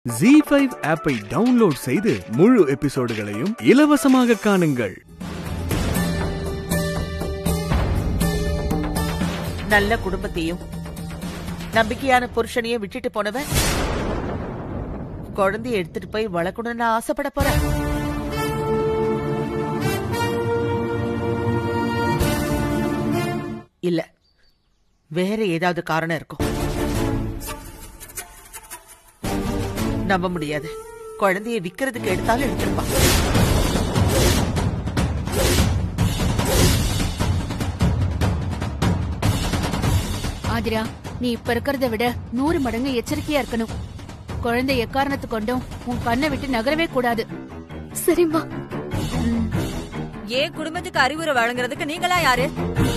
G five ஆப்பை download செய்து முழு எபிசோடுகளையும் இலவசமாக காணுங்கள் நல்ல குடும்பத்தையும் நம்பிக்கையான புருஷனையும் விட்டுட்டு போனவன் குழந்தைய எடுத்துட்டு போய் வளர்க்கணும்னு ஆசைப்பட போறேன் இல்ல வேற ஏதாவது காரணம் இருக்கும் நம்ப முடியாது குழந்தைய விக்கிறதுக்கு எடுத்தாலும் எடுத்திருப்பான் ஆதிரா நீ இப்ப இருக்கிறத விட நூறு மடங்கு எச்சரிக்கையா இருக்கணும் குழந்தை எக்காரணத்து கொண்டும் உன் கண்ணை விட்டு நகரவே கூடாது சரிம்மா ஏன் குடும்பத்துக்கு அறிவுரை வழங்குறதுக்கு நீங்களா யாரு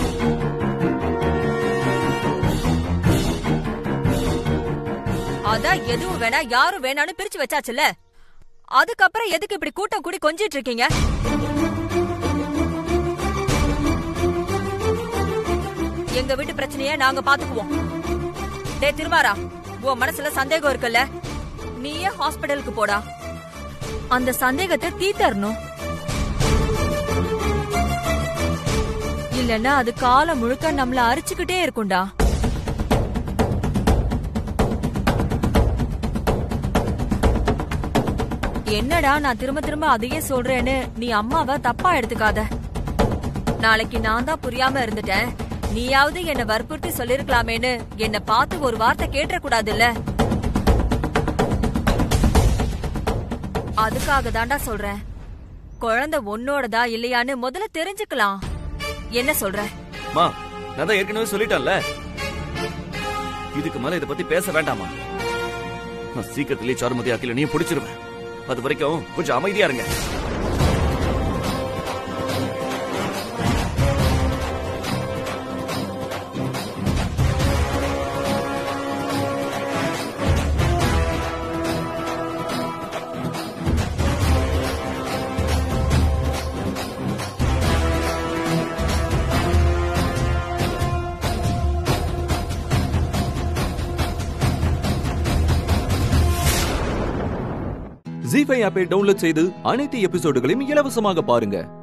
அதான் எதுவும் வேணா யாரும் வேணான்னு பிரிச்சு வச்சாச்சுல அதுக்கப்புறம் எதுக்கு இப்படி கூட்டம் கூடி கொஞ்சிட்டு இருக்கீங்க எங்க வீட்டு பிரச்சனைய நாங்க பாத்துக்குவோம் டே திருவாரா உன் மனசுல சந்தேகம் இருக்குல்ல நீயே ஹாஸ்பிடலுக்கு போடா அந்த சந்தேகத்தை தீத்தரணும் இல்லன்னா அது காலம் முழுக்க நம்மள அரிச்சுக்கிட்டே இருக்கும்டா என்னடா நான் திரும்ப திரும்ப அதையே சொல்றேன்னு நீ அம்மாவை தப்பா எடுத்துக்காத நாளைக்கு நான் தான் புரியாம இருந்துட்டேன் நீயாவது என்ன வற்புறுத்தி சொல்லிருக்கலாமேன்னு என்ன பார்த்து ஒரு வார்த்தை கேட்டுற கூடாதுல்ல அதுக்காக தாண்டா சொல்றேன் குழந்தை உன்னோடதா இல்லையான்னு முதல்ல தெரிஞ்சுக்கலாம் என்ன சொல்ற மா நான் தான் ஏற்கனவே சொல்லிட்டேன்ல இதுக்கு மேல இத பத்தி பேச வேண்டாமா நான் சீக்கிரத்திலேயே சாருமதி அகில நீ பிடிச்சிருவேன் அது வரைக்கும் கொஞ்சம் அமைதியா இருங்க ஜி ஃபைவ் ஆப்பை டவுன்லோட் செய்து அனைத்து எபிசோடுகளையும் இலவசமாக பாருங்க